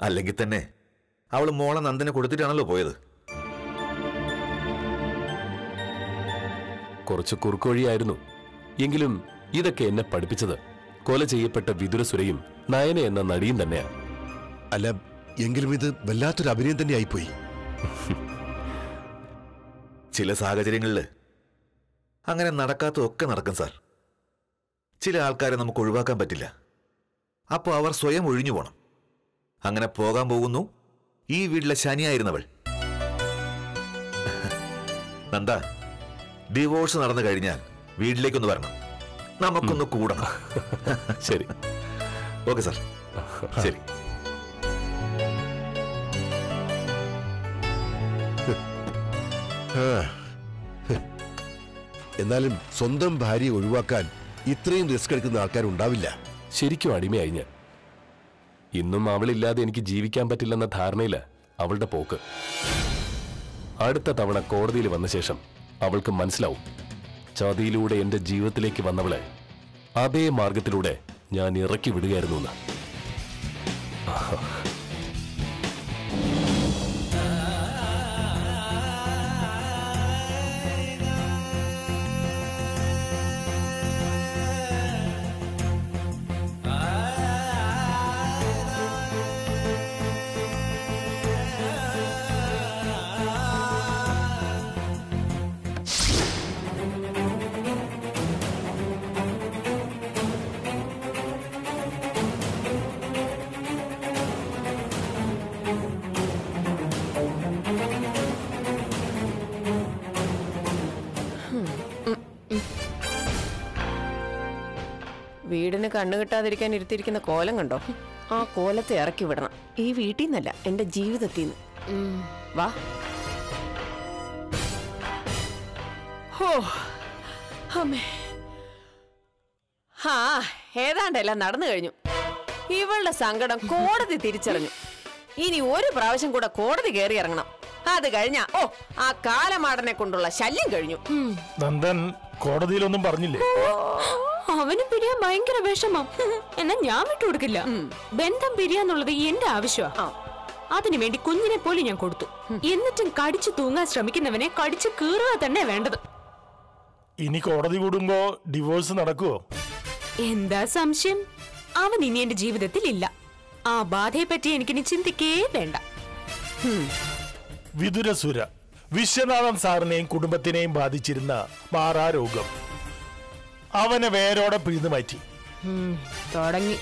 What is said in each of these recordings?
അല്ലെങ്കിൽ തന്നെ അവൾ മോളെ നന്ദനെ കൊടുത്തിട്ടാണല്ലോ പോയത് കുറച്ച് കുറുക്കോഴിയായിരുന്നു എങ്കിലും ഇതൊക്കെ എന്നെ പഠിപ്പിച്ചത് കൊല ചെയ്യപ്പെട്ട വിതുരസുരയും നയന എന്ന നടിയും തന്നെയാണ് അല്ല എങ്കിലും ഇത് വല്ലാത്തൊരു അഭിനയം തന്നെ ആയിപ്പോയി ചില സാഹചര്യങ്ങളിൽ അങ്ങനെ നടക്കാത്തതൊക്കെ നടക്കും സാർ ചില ആൾക്കാരെ നമുക്ക് ഒഴിവാക്കാൻ പറ്റില്ല അപ്പോൾ അവർ സ്വയം ഒഴിഞ്ഞു പോണം അങ്ങനെ പോകാൻ പോകുന്നു ഈ വീട്ടിലെ ശനിയായിരുന്നവൾ നന്ദ ഡിവോഴ്സ് നടന്നു കഴിഞ്ഞാൽ വീട്ടിലേക്കൊന്ന് വരണം നമുക്കൊന്ന് കൂടണം ശരി ഓക്കെ സാർ ശരി ആ. ഹ്. എന്നാലും സ്വന്തം ഭാര്യയെ ഒഴിവാക്കാൻ ഇത്രയും റിസ്ക് എടുക്കുന്ന ആൾക്കാരുണ്ടാവില്ല ശരിക്കും അടിമയായി ഞാൻ ഇന്നും അവളില്ലാതെ എനിക്ക് ജീവിക്കാൻ പറ്റില്ലെന്ന ധാരണയില് അവളുടെ പോക്ക് അടുത്ത തവണ കോടതിയിൽ വന്ന ശേഷം അവൾക്ക് മനസ്സിലാവും ചതിയിലൂടെ എന്റെ ജീവിതത്തിലേക്ക് വന്നവളെ അതേ മാർഗത്തിലൂടെ ഞാൻ ഇറക്കി വിടുകയായിരുന്നു എന്ന് വീടിന് കണ്ണു കിട്ടാതിരിക്കാൻ ഇരുത്തിയിരിക്കുന്ന കോലം കണ്ടോ ആ കോലത്തെ ഇറക്കി വിടണം ഈ വീട്ടിൽ നിന്നല്ല എന്റെ ജീവിതത്തിൽ നിന്ന് വാ ഹോ അമ്മേ ആ ഏതാണ്ടെല്ലാം നടന്നു കഴിഞ്ഞു ഇവളുടെ സങ്കടം കോടതി തിരിച്ചറിഞ്ഞു ഇനി ഒരു പ്രാവശ്യം കൂടെ കോടതി കയറി ഇറങ്ങണം അത് കഴിഞ്ഞാ ഓ ആ കാലമാടനെ കൊണ്ടുള്ള ശല്യം കഴിഞ്ഞു നന്ദൻ കോടതിയിലൊന്നും പറഞ്ഞില്ലേ അവന് പിരിയാൻ ഭയങ്കര വിഷമം എന്നാ ഞാൻ വിട്ടുകൊടുക്കില്ല ബന്ധം പിരിയാന്നുള്ളത് എന്റെ ആവശ്യമാ അതിനു വേണ്ടി കുഞ്ഞിനെ പോലും ഞാൻ കൊടുത്തു എന്നിട്ടും കടിച്ചു തൂങ്ങാൻ ശ്രമിക്കുന്നവനെ കടിച്ചു കീറുക തന്നെ വേണ്ടത് ഇനി കോടതി കൂടുമ്പോ ഡിവോഴ്സ് നടക്കുവോ എന്താ സംശയം അവൻ ഇനി എന്റെ ജീവിതത്തിൽ ഇല്ല ആ ബാധയെ പറ്റി എനിക്കിനി ചിന്തിക്കേ വേണ്ട വിതുരസുര വിശ്വനാഥൻ സാറിനെയും കുടുംബത്തിനെയും ബാധിച്ചിരുന്ന മാറാരോഗം അവനെ വേരോടെ പിഴുതു മാറ്റി തുടങ്ങി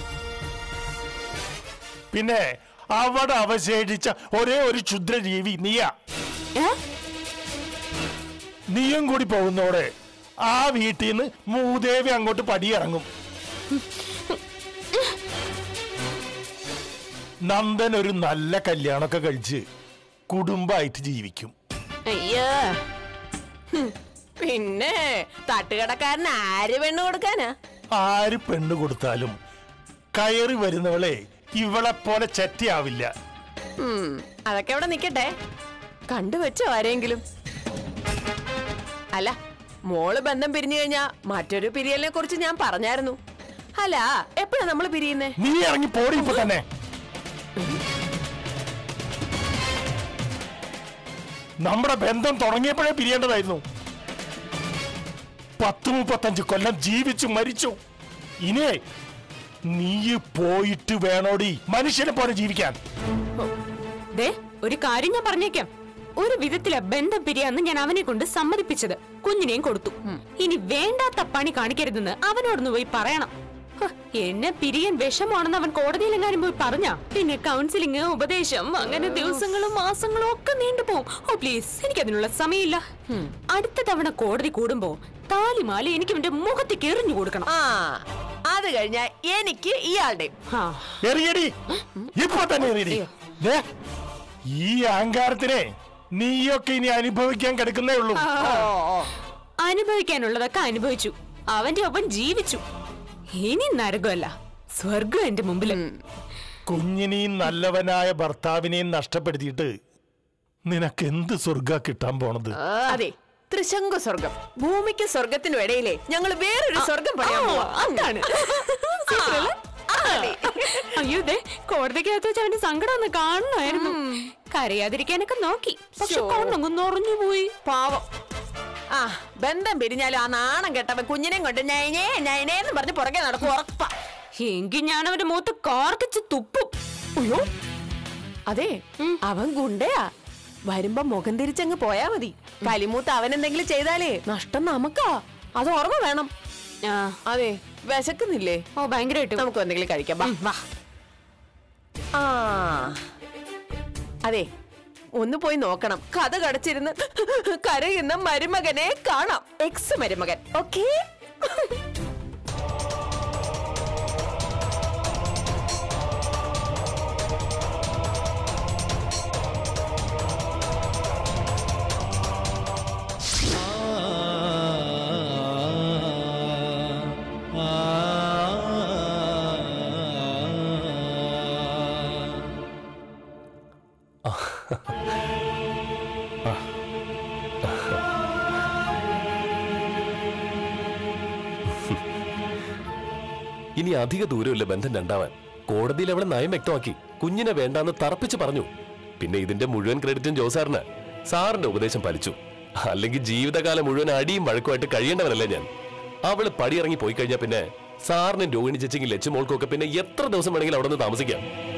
പിന്നെ അവിടെ അവശേഷിച്ച ഒരേ ഒരു ക്ഷുദ്രജീവി നീയാ ഏ? നീയും കൂടി പോകുന്നോടെ ആ വീട്ടിൽ നിന്ന് മൂദേവി അങ്ങോട്ട് പടിയിറങ്ങും നന്ദൻ ഒരു നല്ല കല്യാണമൊക്കെ കഴിച്ച് കുടുംബമായിട്ട് ജീവിക്കും അയ്യോ ഹും, പിന്നെ തട്ടുകടക്കാരന് ആര് പെണ്ണ് കൊടുക്കാനാ ആര് പെണ്ണ് കൊടുത്താലും കയറി വരുന്നവളെ ഇവളെ പോലെ ചെറ്റയാവില്ല ഉം, അതൊക്കെ അവിടെ നിക്കട്ടെ കണ്ടുവച്ചോ ആരെങ്കിലും അല്ല മോള് ബന്ധം പിരിഞ്ഞു കഴിഞ്ഞാ മറ്റൊരു പിരിയലിനെ കുറിച്ച് ഞാൻ പറഞ്ഞായിരുന്നു അല്ല എപ്പോഴാ നമ്മൾ പിരിയുന്നേ നീ ഇറങ്ങി പോടി ഇപ്പൊ തന്നെ നമ്മുടെ ബന്ധം തുടങ്ങിയപ്പോഴേ പിരിയേണ്ടതായിരുന്നു പത്ത് മുപ്പത്തഞ്ച് കൊല്ലം ജീവിച്ചു മരിച്ചു ഇനി നീ പോയിട്ട് വേണോടി മനുഷ്യനെ പോലെ ജീവിക്കാൻ ദേ ഒരു കാര്യം ഞാൻ പറഞ്ഞേക്കാം ഒരു വിധത്തില ബന്ധം പിരിയാന്ന് ഞാൻ അവനെ കൊണ്ട് സമ്മതിപ്പിച്ചത് കുഞ്ഞിനെയും കൊടുത്തു ഇനി വേണ്ടാത്ത പണി കാണിക്കരുതെന്ന് അവനോടൊന്ന് പോയി പറയണം ഹ്, എന്നെ പിരിയാൻ വിഷമാണെന്ന് അവൻ കോടതിയിലെങ്ങാനും പോയി പറഞ്ഞ പിന്നെ കൗൺസിലിംഗ് ഉപദേശം അങ്ങനെ ദിവസങ്ങളും മാസങ്ങളും ഒക്കെ നീണ്ടുപോകും ഓ പ്ലീസ് എനിക്കതിനുള്ള സമയമില്ല അടുത്ത തവണ കോടതി കൂടുമ്പോ താലിമാല എനിക്ക് എന്റെ മുഖത്തേക്ക് എറിഞ്ഞു കൊടുക്കണം ആ അത് കഴിഞ്ഞാ എനിക്ക് ഇയാളുടെ ആ എറിയടി ഇപ്പൊ തന്നെ എറിയടി ദേ, ഈ അഹങ്കാരത്തിനെ നീയൊക്കെ ഇനി അനുഭവിക്കാൻ കിടക്കുന്നേ ഉള്ളൂ അനുഭവിക്കാനുള്ളതൊക്കെ അനുഭവിച്ചു അവന്റെ ഒപ്പം ജീവിച്ചു ഇനി നരകമല്ല സ്വർഗം എന്റെ മുമ്പിൽ കുഞ്ഞിനെയും നല്ലവനായ ഭർത്താവിനെയും നഷ്ടപ്പെടുത്തിയിട്ട് നിനക്ക് എന്ത് സ്വർഗ കിട്ടാൻ പോണത് അതെ ത്രിശങ്കു സ്വർഗം ഭൂമിക്ക് സ്വർഗത്തിനും ഇടയിലെ ഞങ്ങൾ വേറൊരു സ്വർഗം പറയാൻ പോവാ അതാണ് ആ, ആ, അയ്യോ ദേ കോടതിക്കകത്ത് വെച്ച് അവന്റെ സങ്കടം ഒന്ന് കാണണമായിരുന്നു കരയാതിരിക്കാനൊക്കെ നോക്കി പക്ഷെ ശോ. കണ്ണങ്ങ് നിറഞ്ഞു പോയി പാവം ആ ബന്ധം പിരിഞ്ഞാലും ആ നാണം കെട്ടവൻ കുഞ്ഞിനെയും കൊണ്ട് നൈനേ നൈനേന്ന് പറഞ്ഞ് പുറകെ നടക്കും ഉറപ്പാ എങ്കിൽ ഞാൻ അവന്റെ മുഖത്ത് കാർക്കിച്ച് തുപ്പും അയ്യോ അതെ അവൻ ഗുണ്ടയാ വരുമ്പോ മുഖം തിരിച്ചങ്ങ് പോയാ മതി കലിമൂത്ത് അവൻ എന്തെങ്കിലും ചെയ്താലേ നഷ്ടം നമുക്കാ അത് ഓർമ്മ വേണം ആ അതെ വിശക്കുന്നില്ലേ ഓ ഭയങ്കരമായിട്ട് നമുക്ക് എന്തെങ്കിലും കഴിക്കാം ബാ. വാ ആ അതെ ഒന്ന് പോയി നോക്കണം കഥ കടച്ചിരുന്ന് കരയുന്ന മരുമകനെ കാണാം എക്സ് മരുമകൻ ഓക്കേ ഇനി അധിക ദൂരമില്ല ബന്ധം രണ്ടാവാൻ കോടതിയിൽ അവളെ നയം വ്യക്തമാക്കി കുഞ്ഞിനെ വേണ്ടാന്ന് തറപ്പിച്ച് പറഞ്ഞു പിന്നെ ഇതിന്റെ മുഴുവൻ ക്രെഡിറ്റും ജോസാറിന് സാറിന്റെ ഉപദേശം പാലിച്ചു അല്ലെങ്കിൽ ജീവിതകാലം മുഴുവൻ അടിയും വഴക്കുമായിട്ട് കഴിയേണ്ടവരല്ലേ ഞാൻ അവള് പടിയിറങ്ങി പോയി കഴിഞ്ഞാൽ പിന്നെ സാറിനും രോഹിണി ചേച്ചിക്കും ലച്ചുമോൾക്കും ഒക്കെ പിന്നെ എത്ര ദിവസം വേണമെങ്കിലും അവിടെ നിന്ന് താമസിക്കാം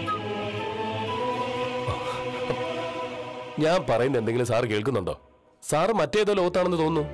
ഞാൻ പറയുന്ന എന്തെങ്കിലും സാർ കേൾക്കുന്നുണ്ടോ സാറ് മറ്റേതോ ലോകത്താണെന്ന് തോന്നുന്നു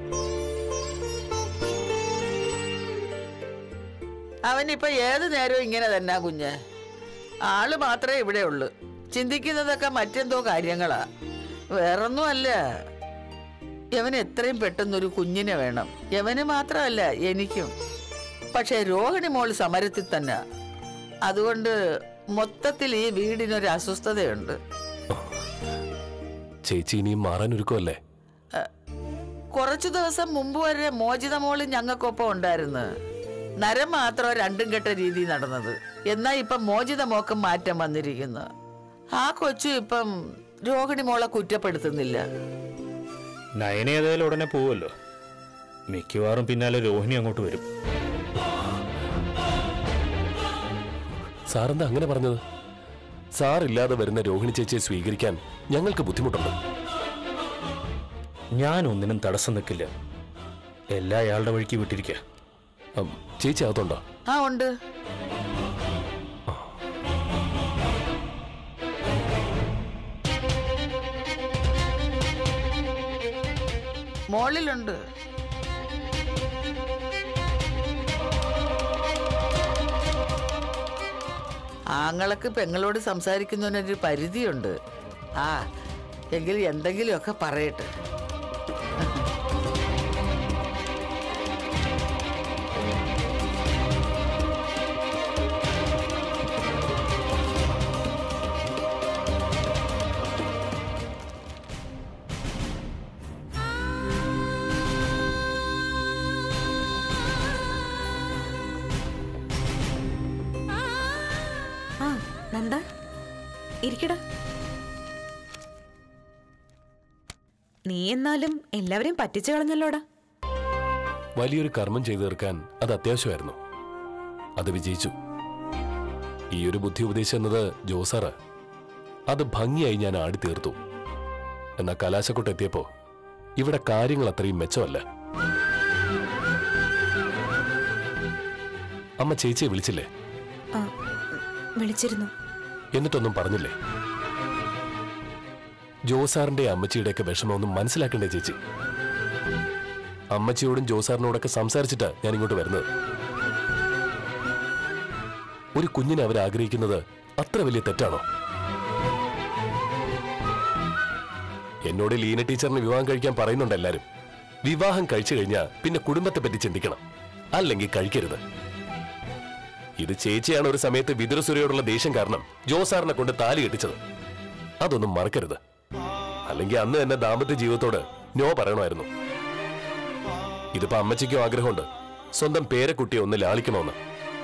അവനിപ്പോ ഏത് നേരവും ഇങ്ങനെ തന്നെ കുഞ്ഞ് ആള് മാത്രമേ ഇവിടെ ഉള്ളൂ ചിന്തിക്കുന്നതൊക്കെ മറ്റെന്തോ കാര്യങ്ങളാ വേറൊന്നും അല്ല യവന് എത്രയും പെട്ടെന്നൊരു കുഞ്ഞിനെ വേണം യവന് മാത്രമല്ല എനിക്കും പക്ഷെ രോഹിണി മോൾ സമരത്തിൽ തന്നെ അതുകൊണ്ട് മൊത്തത്തിൽ ഈ വീടിനൊരു അസ്വസ്ഥതയുണ്ട് ചേച്ചി ഇനിയും മാറാൻ ഒരുക്കമല്ലേ കുറച്ചു ദിവസം മുമ്പ് വരെ മോചിത മോള് ഞങ്ങൾക്കൊപ്പം ഉണ്ടായിരുന്നു നരം മാത്രം രണ്ടും കെട്ട രീതി നടന്നത് എന്നാ ഇപ്പം മോചിത മോക്കം മാറ്റം വന്നിരിക്കുന്നു ആ കൊച്ചു ഇപ്പം രോഹിണി മോളെ കുറ്റപ്പെടുത്തുന്നില്ല നയന ഏതായാലും ഉടനെ പോവുമല്ലോ മിക്കവാറും പിന്നാലെ രോഹിണി അങ്ങോട്ട് വരും സാറെന്താ അങ്ങനെ പറഞ്ഞത് സാറില്ലാതെ വരുന്ന രോഹിണി ചേച്ചിയെ സ്വീകരിക്കാൻ ഞങ്ങൾക്ക് ബുദ്ധിമുട്ടുണ്ട് ഞാൻ ഒന്നിനും തടസ്സം നിൽക്കില്ല എല്ലാ അയാളുടെ വഴിക്ക് വിട്ടിരിക്കുക അം, ചേച്ചി അകത്തുണ്ടോ ആ ഉണ്ട് മോളിലുണ്ട് ആങ്ങളക്ക് പെങ്ങളോട് സംസാരിക്കുന്നതിനൊരു പരിധിയുണ്ട് ആ എങ്കിൽ എന്തെങ്കിലുമൊക്കെ പറയട്ടെ ആ നന്ദ ഇരിക്കടാ നീ എന്നാലും എല്ലാവരെയും പറ്റിച്ചു കളഞ്ഞല്ലോടാ വലിയൊരു കർമ്മം ചെയ്തു തീർക്കാൻ അത് അത്യാവശ്യമായിരുന്നു അത് വിജയിച്ചു ഈ ഒരു ബുദ്ധി ഉപദേശം എന്നത് ജോസാറ് അത് ഭംഗിയായി ഞാൻ ആടി തീർത്തു എന്നാൽ കലാശക്കൊട്ട് എത്തിയപ്പോ ഇവിടെ കാര്യങ്ങൾ അത്രയും മെച്ചമല്ല അമ്മ ചേച്ചിയെ വിളിച്ചില്ലേ ആ വിളിച്ചിരുന്നു എന്നിട്ടൊന്നും പറഞ്ഞില്ലേ ജോസാറിന്റെ അമ്മച്ചിയുടെയൊക്കെ വിഷമമൊന്നും മനസ്സിലാക്കണ്ടേ ചേച്ചി അമ്മച്ചിയോടും ജോസാറിനോടൊക്കെ സംസാരിച്ചിട്ടാ ഞാൻ ഇങ്ങോട്ട് വരുന്നത് ഒരു കുഞ്ഞിനെ അവർ ആഗ്രഹിക്കുന്നത് അത്ര വലിയ തെറ്റാണോ എന്നോട് ലീന ടീച്ചറിന് വിവാഹം കഴിക്കാൻ പറയുന്നുണ്ട് എല്ലാരും വിവാഹം കഴിച്ചു കഴിഞ്ഞാൽ പിന്നെ കുടുംബത്തെ പറ്റി ചിന്തിക്കണം അല്ലെങ്കിൽ കഴിക്കരുത് ഇത് ചേച്ചിയാണ് ഒരു സമയത്ത് വിതുരസുരയോടുള്ള ദേഷ്യം കാരണം ജോസാറിനെ കൊണ്ട് താലി കെട്ടിച്ചത് അതൊന്നും മറക്കരുത് അല്ലെങ്കിൽ അന്ന് തന്നെ ദാമ്പത്യ ജീവിതത്തോട് നോ പറയണമായിരുന്നു ഇതിപ്പോ അമ്മച്ചിക്കും ആഗ്രഹമുണ്ട് സ്വന്തം പേരക്കുട്ടിയെ ഒന്ന് ലാളിക്കണമെന്ന്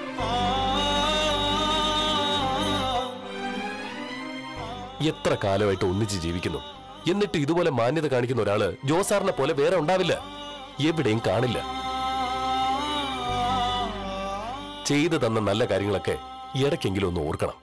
എത്ര കാലമായിട്ട് ഒന്നിച്ച് ജീവിക്കുന്നു എന്നിട്ട് ഇതുപോലെ മാന്യത കാണിക്കുന്ന ഒരാള് ജോസാറിനെ പോലെ വേറെ ഉണ്ടാവില്ല എവിടെയും കാണില്ല ചെയ്തു തന്ന നല്ല കാര്യങ്ങളൊക്കെ ഇടയ്ക്കെങ്കിലും ഒന്ന് ഓർക്കണം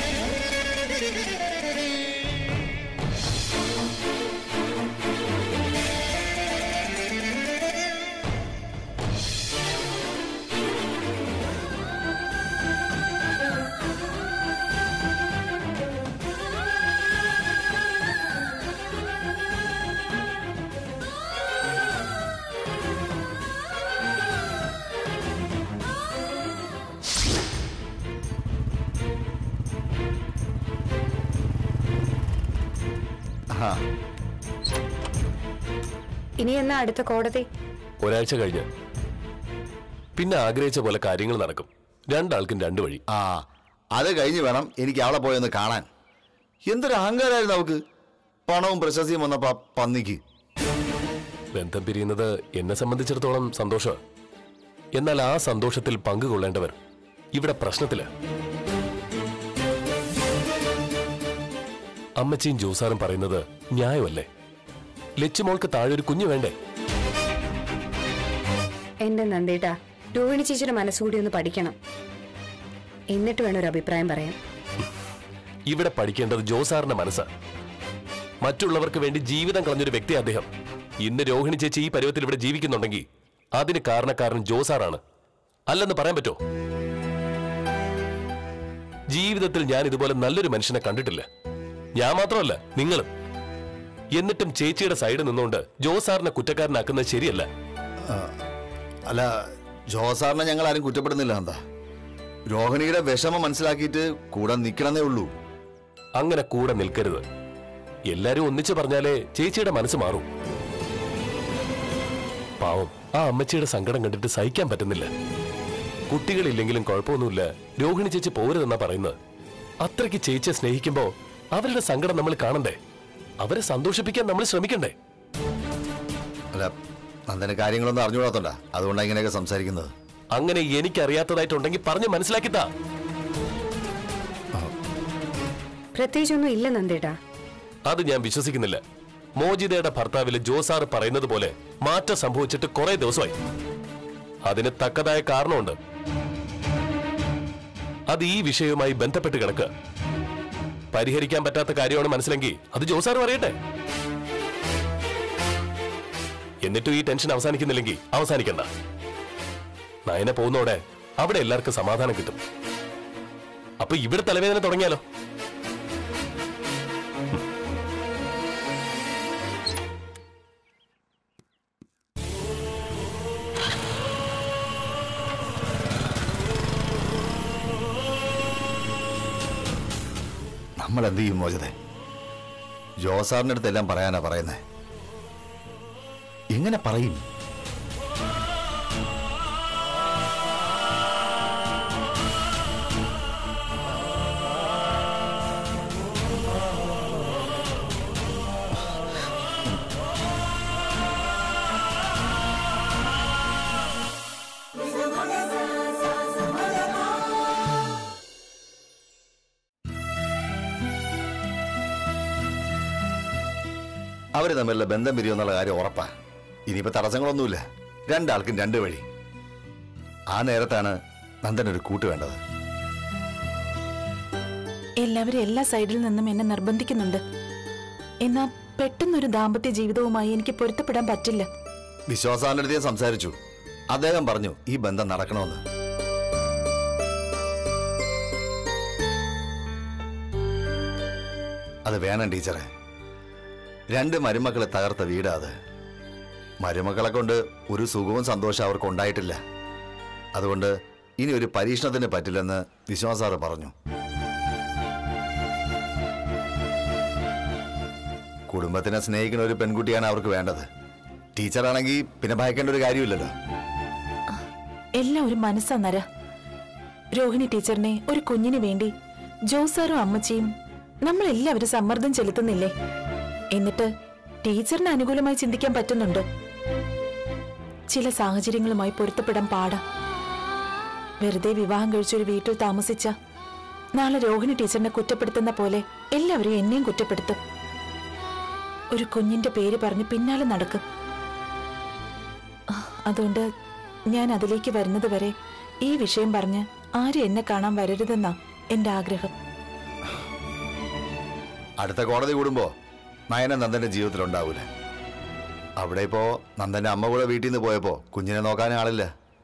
ഇനി എന്നാ അടുത്ത കോടതി ഒരാഴ്ച കഴിഞ്ഞ് പിന്നെ ആഗ്രഹിച്ച പോലെ കാര്യങ്ങൾ നടക്കും രണ്ടാൾക്കും രണ്ടു വഴി ആ അത് കഴിഞ്ഞ് വേണം എനിക്ക് അവളെ പോയൊന്ന് കാണാൻ എന്തൊരു അഹങ്കാരമായിരുന്നു അവക്ക് പണവും പ്രശസ്തിയും വന്നപ്പോ ആ പന്നിക്ക് ബന്ധം പിരിയുന്നത് എന്നെ സംബന്ധിച്ചിടത്തോളം സന്തോഷമാണ് എന്നാൽ ആ സന്തോഷത്തിൽ പങ്കുകൊള്ളേണ്ടവർ ഇവിടെ പ്രശ്നത്തില് അമ്മച്ചിയും ജോസാറും പറയുന്നത് ന്യായമല്ലേ ലച്ചുമോൾക്ക് താഴെ ഒരു കുഞ്ഞു വേണ്ടേ എന്റെ നന്ദേട്ടാ രോഹിണി ചേച്ചിയുടെ മനസ്സുകൂടി ഒന്ന് പഠിക്കണം എന്നിട്ട് വേണം ഒരു അഭിപ്രായം പറയാൻ ഇവിടെ പഠിക്കേണ്ടത് ജോസാറിന്റെ മനസ്സാ മറ്റുള്ളവർക്ക് വേണ്ടി ജീവിതം കളഞ്ഞൊരു വ്യക്തി അദ്ദേഹം ഇന്ന് രോഹിണി ചേച്ചി ഈ പരുവത്തിൽ ഇവിടെ ജീവിക്കുന്നുണ്ടെങ്കിൽ അതിന് കാരണക്കാരൻ ജോസാറാണ് അല്ലെന്ന് പറയാൻ പറ്റോ ജീവിതത്തിൽ ഞാൻ ഇതുപോലെ നല്ലൊരു മനുഷ്യനെ കണ്ടിട്ടില്ല ഞാൻ മാത്രമല്ല നിങ്ങളും എന്നിട്ടും ചേച്ചിയുടെ സൈഡ് നിന്നുകൊണ്ട് ജോസാറിനെ കുറ്റക്കാരനാക്കുന്നത് ശരിയല്ല അല്ല ജോസാറിനെ ഞങ്ങൾ ആരും കുറ്റപ്പെടുന്നില്ല എന്താ രോഹിണിയുടെ വിഷമം മനസ്സിലാക്കിയിട്ട് കൂടെ നിൽക്കണമെന്നേ ഉള്ളൂ അങ്ങനെ കൂടെ നിൽക്കരുത് എല്ലാരും ഒന്നിച്ചു പറഞ്ഞാലേ ചേച്ചിയുടെ മനസ്സ് മാറും പാവം ആ അമ്മച്ചിയുടെ സങ്കടം കണ്ടിട്ട് സഹിക്കാൻ പറ്റുന്നില്ല കുട്ടികളില്ലെങ്കിലും കുഴപ്പമൊന്നുമില്ല രോഹിണി ചേച്ചി പോരുതെന്നാ പറയുന്നത് അത്രയ്ക്ക് ചേച്ചിയെ സ്നേഹിക്കുമ്പോ അവരുടെ സങ്കടം നമ്മൾ കാണണ്ടേ അവരെ സന്തോഷിപ്പിക്കാൻ നമ്മൾ ശ്രമിക്കണ്ടേ അല്ല നന്ദന് കാര്യങ്ങളൊന്നും അറിഞ്ഞുകൂടാത്തോണ്ടാ അതുകൊണ്ടാണ് ഇങ്ങനെയൊക്കെ സംസാരിക്കുന്നത് അങ്ങനെ എനിക്കറിയാത്തതായിട്ടുണ്ടെങ്കിൽ പറഞ്ഞ് മനസ്സിലാക്കിത്താ പ്രത്യേകിച്ചൊന്നും ഇല്ല നന്ദേട്ടാ അത് ഞാൻ വിശ്വസിക്കുന്നില്ല മോജിതയുടെ ഭർത്താവില് ജോസാർ പറയുന്നത് പോലെ മാറ്റം സംഭവിച്ചിട്ട് കുറെ ദിവസമായി അതിന് തക്കതായ കാരണമുണ്ട് അത് ഈ വിഷയവുമായി ബന്ധപ്പെട്ട് കിടക്കുക പരിഹരിക്കാൻ പറ്റാത്ത കാര്യമാണ് മനസ്സിലെങ്കിൽ അത് ജോസാർ പറയട്ടെ എന്നിട്ടും ഈ ടെൻഷൻ അവസാനിക്കുന്നില്ലെങ്കിൽ അവസാനിക്കണ്ട നയന പോകുന്നോടെ അവിടെ എല്ലാവർക്കും സമാധാനം കിട്ടും അപ്പൊ ഇവിടെ തലവേദന തുടങ്ങിയാലോ നമ്മൾ എന്ത് ചെയ്യും മോചതെ ജോസാറിന്റെ അടുത്ത് എല്ലാം പറയാനാ പറയുന്നേ എങ്ങനെ പറയും അവര് തമ്മിലുള്ള ബന്ധം പിരിയുമെന്നുള്ള കാര്യം ഉറപ്പാ ഇനിയിപ്പോ തടസ്സങ്ങളൊന്നുമില്ല രണ്ടാൾക്കും രണ്ട് വഴി ആ നേരത്താണ് നന്ദൻ ഒരു കൂട്ട് വേണ്ടത് എല്ലാവരും എല്ലാ സൈഡിൽ നിന്നും എന്നെ നിർബന്ധിക്കുന്നുണ്ട് എന്നാ പെട്ടെന്നൊരു ദാമ്പത്യ ജീവിതവുമായി എനിക്ക് പൊരുത്തപ്പെടാൻ പറ്റില്ല വിശ്വാസാന്റെ അടുത്ത് ഞാൻ സംസാരിച്ചു അദ്ദേഹം പറഞ്ഞു ഈ ബന്ധം നടക്കണമെന്ന് അത് വേണം ടീച്ചറെ രണ്ട് മരുമക്കളെ തകർത്ത വീടാ അത് മരുമക്കളെ കൊണ്ട് ഒരു സുഖവും സന്തോഷം അവർക്ക് ഉണ്ടായിട്ടില്ല അതുകൊണ്ട് ഇനി ഒരു പരീക്ഷണത്തിന് പറ്റില്ലെന്ന് വിശ്വാസാറ് പറഞ്ഞു കുടുംബത്തിനെ സ്നേഹിക്കുന്ന ഒരു പെൺകുട്ടിയാണ് അവർക്ക് വേണ്ടത് ടീച്ചറാണെങ്കിൽ പിന്നെ ഭയക്കേണ്ട ഒരു കാര്യമില്ലല്ലോ എല്ലാം ഒരു മനസ്സാ നര രോഹിണി ടീച്ചറിനെ ഒരു കുഞ്ഞിന് വേണ്ടി ജോസാറും അമ്മച്ചിയും നമ്മൾ എല്ലാവരും സമ്മർദ്ദം ചെലുത്തുന്നില്ലേ എന്നിട്ട് ടീച്ചറിന് അനുകൂലമായി ചിന്തിക്കാൻ പറ്റുന്നുണ്ടോ ചില സാഹചര്യങ്ങളുമായി പൊരുത്തപ്പെടാൻ പാടാ വെറുതെ വിവാഹം കഴിച്ചൊരു വീട്ടിൽ താമസിച്ച നാളെ രോഹിണി ടീച്ചറിനെ കുറ്റപ്പെടുത്തുന്ന പോലെ എല്ലാവരും എന്നെയും കുറ്റപ്പെടുത്തും ഒരു കുഞ്ഞിന്റെ പേര് പറഞ്ഞ് പിന്നാലെ നടക്കും അതുകൊണ്ട് ഞാൻ അതിലേക്ക് വരുന്നത് വരെ ഈ വിഷയം പറഞ്ഞ് ആരും എന്നെ കാണാൻ വരരുതെന്നാ എന്റെ ആഗ്രഹം അടുത്ത കോടതി കൂടുമ്പോ നയന നന്ദന്റെ ജീവിതത്തിൽ ഉണ്ടാവൂല അവിടെ ഇപ്പോ നന്ദന്റെ അമ്മ കൂടെ വീട്ടിൽ നിന്ന് പോയപ്പോ കുഞ്ഞിനെ നോക്കാൻ ആളില്ല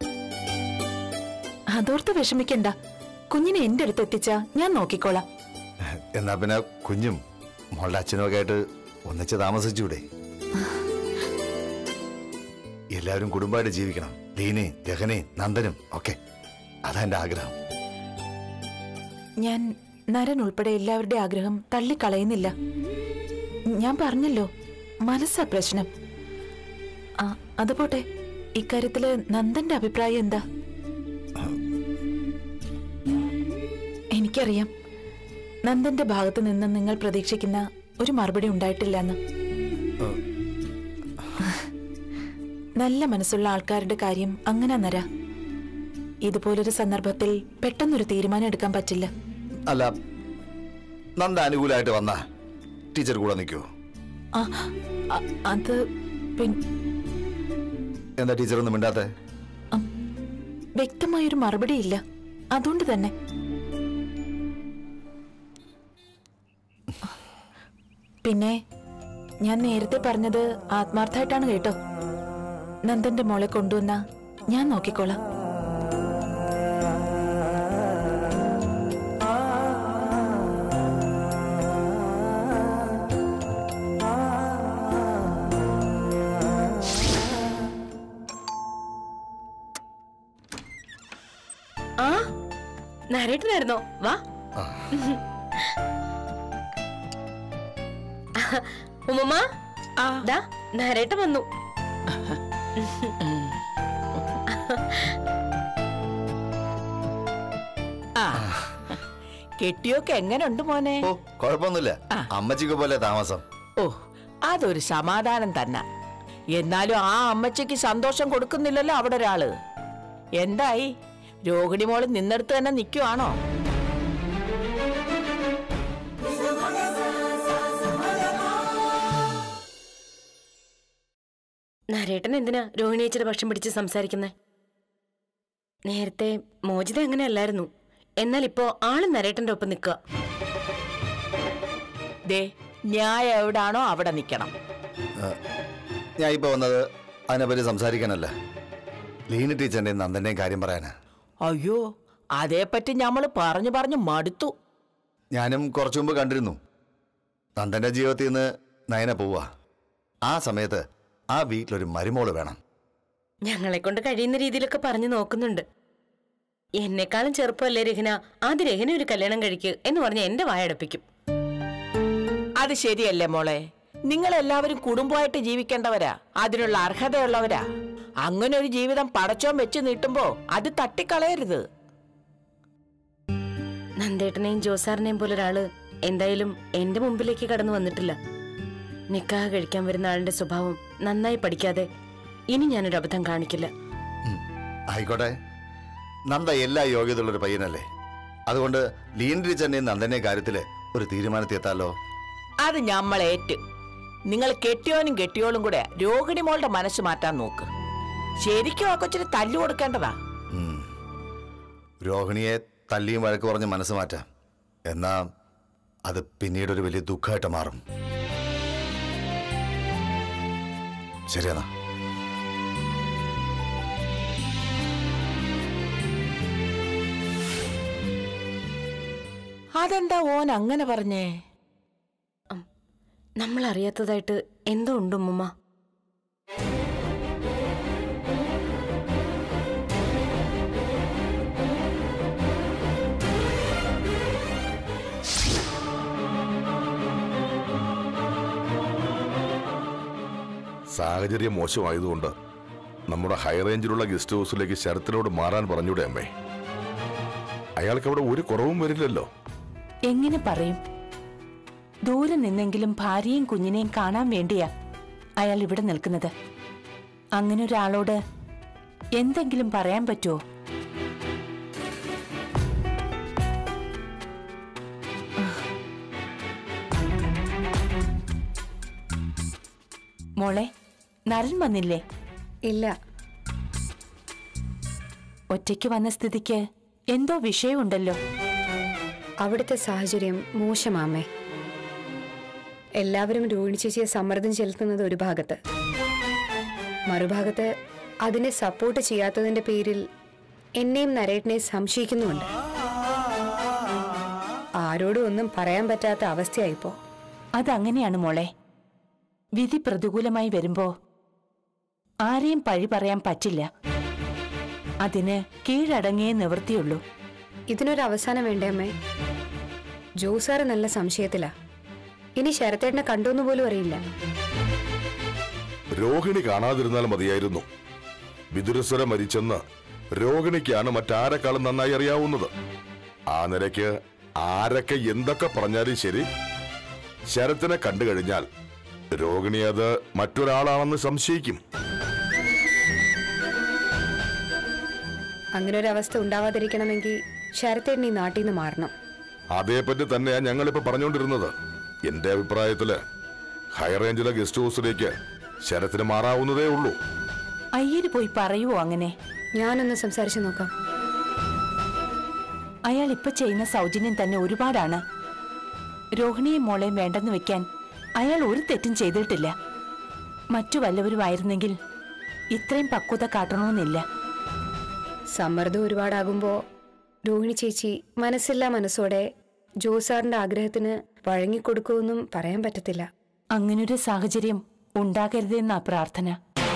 അതോർത്ത് വിഷമിക്കണ്ട കുഞ്ഞിനെ എന്റെ അടുത്ത് എത്തിച്ചാ ഞാൻ നോക്കിക്കോളാം എന്നാ പിന്നെ കുഞ്ഞും മോളുടെ അച്ഛനും ഒക്കെ ആയിട്ട് ഒന്നിച്ച് താമസിച്ചൂടെ എല്ലാവരും കുടുംബമായിട്ട് ജീവിക്കണം ലീനി രഹനെ നന്ദനും ഒക്കെ അതാ എന്റെ ആഗ്രഹം ഞാൻ നരൻ ഉൾപ്പെടെ എല്ലാവരുടെ ആഗ്രഹം തള്ളിക്കളയുന്നില്ല ഞാൻ പറഞ്ഞല്ലോ മനസ്സാ പ്രശ്നം ആ അത് പോട്ടെ ഇക്കാര്യത്തില് നന്ദന്റെ അഭിപ്രായം എന്താ എനിക്കറിയാം നന്ദന്റെ ഭാഗത്ത് നിന്ന് നിങ്ങൾ പ്രതീക്ഷിക്കുന്ന ഒരു മറുപടി ഉണ്ടായിട്ടില്ലെന്ന് നല്ല മനസ്സുള്ള ആൾക്കാരുടെ കാര്യം അങ്ങനെ നര ഇതുപോലൊരു സന്ദർഭത്തിൽ പെട്ടെന്നൊരു തീരുമാനം എടുക്കാൻ പറ്റില്ല അല്ല നന്ദ അനുകൂലമായിട്ട് വന്ന ടീച്ചർ കൂടെ നിൽക്കുമോ ആ, അ- അത് പിൻ എന്താ ടീച്ചർ ഒന്നും മിണ്ടാത്തെ വ്യക്തമായൊരു മറുപടി ഇല്ല അതുകൊണ്ട് തന്നെ പിന്നെ ഞാൻ നേരത്തെ പറഞ്ഞത് ആത്മാർത്ഥമായിട്ടാണ് കേട്ടോ നന്ദന്റെ മോളെ കൊണ്ടുവന്ന ഞാൻ നോക്കിക്കോളാം ആ നരേട്ടനായിരുന്നോ വാ ഉമ്മ ദാ നരേട്ടൻ വന്നു ആ കെട്ടിയൊക്കെ എങ്ങനെയുണ്ട് മോനെ ഓ കുഴപ്പമൊന്നുമില്ല അമ്മച്ചിക്ക് പോലെ താമസം ഓ അതൊരു സമാധാനം തന്നെ എന്നാലും ആ അമ്മച്ചിക്ക് സന്തോഷം കൊടുക്കുന്നില്ലല്ലോ അവിടെ ഒരാള് എന്തായി രോഹിണി മോള് നിന്നെടുത്ത് തന്നെ നിൽക്കുവാണോ നരേട്ടൻ എന്തിനാ രോഹിണി ചേച്ചിയുടെ പക്ഷം പിടിച്ച് സംസാരിക്കുന്നേ നേരത്തെ മോചിത അങ്ങനെയല്ലായിരുന്നു എന്നാൽ ഇപ്പോ ആള് നരേട്ടന്റെ ഒപ്പം നിൽക്കുക ദേ ന്യായം എവിടാണോ അവിടെ നിൽക്കണം ഞാൻ ഇപ്പൊ വന്നത് അതിനെപ്പറ്റി സംസാരിക്കാനല്ല ലീന ടീച്ചറിന്റെയും നന്ദന്റെയും കാര്യം പറയാനാ അയ്യോ അതേപ്പറ്റി നമ്മൾ പറഞ്ഞു പറഞ്ഞു മടുത്തു ഞാനും കുറച്ചു മുമ്പ് കണ്ടിരുന്നു നന്ദന്റെ ജീവിതത്തിൽ നിന്ന് നയന പോവാ ആ സമയത്ത് ആ വീട്ടിലൊരു മരുമോള് വേണം ഞങ്ങളെ കൊണ്ട് കഴിയുന്ന രീതിയിലൊക്കെ പറഞ്ഞു നോക്കുന്നുണ്ട് എന്നെക്കാളും ചെറുപ്പമല്ലേ രഹന ആദ്യ രഹന ഒരു കല്യാണം കഴിക്ക് എന്ന് പറഞ്ഞ് എന്റെ വായടപ്പിക്കും അത് ശരിയല്ലേ മോളെ നിങ്ങൾ എല്ലാവരും കുടുംബമായിട്ട് ജീവിക്കേണ്ടവരാ അതിനുള്ള അർഹതയുള്ളവരാ അങ്ങനെ ഒരു ജീവിതം പടച്ചോൻ വെച്ച് നീട്ടുമ്പോ അത് തട്ടിക്കളയരുത് നന്ദേട്ടനെയും ജോസാറിനെയും പോലെ ഒരാള് എന്തായാലും എന്റെ മുമ്പിലേക്ക് കടന്നു വന്നിട്ടില്ല നിക്കാഹ് കഴിക്കാൻ വരുന്ന ആളിന്റെ സ്വഭാവം നന്നായി പഠിക്കാതെ ഇനി ഞാനൊരു അബദ്ധം കാണിക്കില്ല ഉം. ആയിക്കോട്ടെ നന്ദ എല്ലാ യോഗ്യതയുള്ളൊരു പയ്യനല്ലേ അതുകൊണ്ട് ലീന ടീച്ചറിന്റെയും നന്ദന്റെയും കാര്യത്തില് ഒരു തീരുമാനത്തിൽ എത്താലോ അത് ഞമ്മളേറ്റ് നിങ്ങൾ കെട്ടിയോനും കെട്ടിയോളും കൂടെ രോഹിണി മോളുടെ മനസ്സ് മാറ്റാൻ നോക്ക് ശരിക്കും ആ കൊച്ചിന് തല്ലു കൊടുക്കേണ്ടതാ ഉം. രോഹിണിയെ തല്ലിയും വഴക്ക് പറഞ്ഞ് മനസ്സ് മാറ്റാം എന്നാ അത് പിന്നീട് ഒരു വലിയ ദുഃഖമായിട്ട് മാറും ശരിയെന്നാ അതെന്താ ഓൻ അങ്ങനെ പറഞ്ഞേ നമ്മൾ അറിയാത്തതായിട്ട് എന്തോ ഉണ്ട് ഉമ്മുമ്മ സാഹചര്യം മോശമായതുകൊണ്ട് നമ്മുടെ ഹൈ റേഞ്ചിലുള്ള ഗസ്റ്റ് ഹൗസിലേക്ക് ശരത്തിനോട് മാറാൻ പറഞ്ഞൂടെ അമ്മേ അയാൾക്ക് അവിടെ ഒരു കുറവും വരില്ലല്ലോ എങ്ങനെ പറയും ദൂരെ നിന്നെങ്കിലും ഭാര്യയും കുഞ്ഞിനെയും കാണാൻ വേണ്ടിയാ അയാൾ ഇവിടെ നിൽക്കുന്നത് അങ്ങനെ ഒരാളോട് എന്തെങ്കിലും പറയാൻ പറ്റുമോ മോളെ നരൻ വന്നില്ലേ ഇല്ല ഒറ്റയ്ക്ക് വന്ന സ്ഥിതിക്ക് എന്തോ വിഷയമുണ്ടല്ലോ അവിടുത്തെ സാഹചര്യം മോശമാമേ എല്ലാവരും രോഹിണി ചേച്ചിയെ സമ്മർദ്ദം ചെലുത്തുന്നത് ഒരു ഭാഗത്ത് മറുഭാഗത്ത് അതിനെ സപ്പോർട്ട് ചെയ്യാത്തതിന്റെ പേരിൽ എന്നെയും നരേട്ടനെ സംശയിക്കുന്നുമുണ്ട് ആരോടും ഒന്നും പറയാൻ പറ്റാത്ത അവസ്ഥയായിപ്പോ അതങ്ങനെയാണ് മോളെ വിധി പ്രതികൂലമായി വരുമ്പോ ആരെയും പഴി പറയാൻ പറ്റില്ല അതിന് കീഴടങ്ങിയേ നിവൃത്തിയുള്ളൂ ഇതിനൊരു അവസാനം വേണ്ടേ അമ്മേ ജോസാറ് നല്ല സംശയത്തിലാ ഇനി ശരത്തേട്ടനെ കണ്ടോന്ന് പോലും അറിയില്ല രോഹിണി കാണാതിരുന്നാൽ മതിയായിരുന്നു വിദുരസ്വര മരിച്ചെന്ന് രോഹിണിക്കാണ് മറ്റാരെക്കാളും നന്നായി അറിയാവുന്നത് ആ നിലയ്ക്ക് ആരൊക്കെ എന്തൊക്കെ പറഞ്ഞാലും ശരി ശരത്തിനെ കണ്ടു കഴിഞ്ഞാൽ രോഹിണി അത് മറ്റൊരാളാണെന്ന് സംശയിക്കും അങ്ങനെ ഒരു അവസ്ഥ ഉണ്ടാവാതിരിക്കണമെങ്കിൽ ശരത്തേട്ടൻ ഈ നാട്ടിൽ നിന്ന് മാറണം അതേപ്പറ്റി തന്നെയാ ഞങ്ങളിപ്പോ പറഞ്ഞുകൊണ്ടിരുന്നത് എന്റെ അഭിപ്രായത്തില് ഹൈറേഞ്ചിലെ ഗസ്റ്റ് ഹൗസിലേക്ക് ശരത്തിന് മാറാവുന്നതേ ഉള്ളൂ അയ്യര് പോയി പറയുവോ അങ്ങനെ ഞാനൊന്ന് സംസാരിച്ചു നോക്കാം അയാൾ ഇപ്പൊ ചെയ്യുന്ന സൗജന്യം തന്നെ ഒരുപാടാണ് രോഹിണിയും മോളെയും വേണ്ടെന്ന് വെക്കാൻ അയാൾ ഒരു തെറ്റും ചെയ്തിട്ടില്ല മറ്റു വല്ലവരുമായിരുന്നെങ്കിൽ ഇത്രയും പക്വത കാട്ടണമെന്നില്ല സമ്മർദ്ദം ഒരുപാടാകുമ്പോൾ രോഹിണി ചേച്ചി മനസ്സില്ലാ മനസ്സോടെ ജോസാറിന്റെ ആഗ്രഹത്തിന് വഴങ്ങിക്കൊടുക്കുമെന്നും പറയാൻ പറ്റത്തില്ല അങ്ങനൊരു സാഹചര്യം ഉണ്ടാകരുതെന്നാ പ്രാർത്ഥന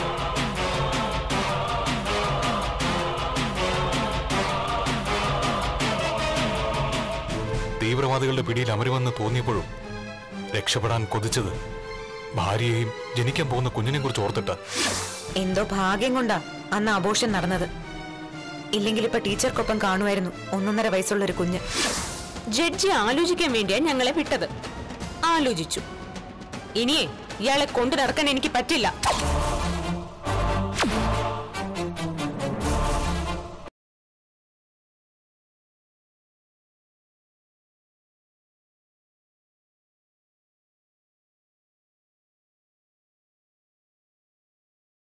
തീവ്രവാദികളുടെ പിടിയിൽ അമരുമെന്ന് തോന്നിയപ്പോഴും രക്ഷപ്പെടാൻ കൊതിച്ചത് ഭാര്യയെയും ജനിക്കാൻ പോകുന്ന കുഞ്ഞിനെയും കുറിച്ച് ഓർത്തിട്ട് എന്തോ ഭാഗ്യം കൊണ്ടാ അന്ന് ആഘോഷം നടന്നത് ഇല്ലെങ്കിൽ ഇപ്പൊ ടീച്ചർക്കൊപ്പം കാണുമായിരുന്നു ഒന്നൊന്നര വയസ്സുള്ള ഒരു കുഞ്ഞ് ജഡ്ജി ആലോചിക്കാൻ വേണ്ടിയാ ഞങ്ങളെ വിട്ടത് ആലോചിച്ചു ഇനിയേ ഇയാളെ കൊണ്ടു നടക്കാൻ എനിക്ക് പറ്റില്ല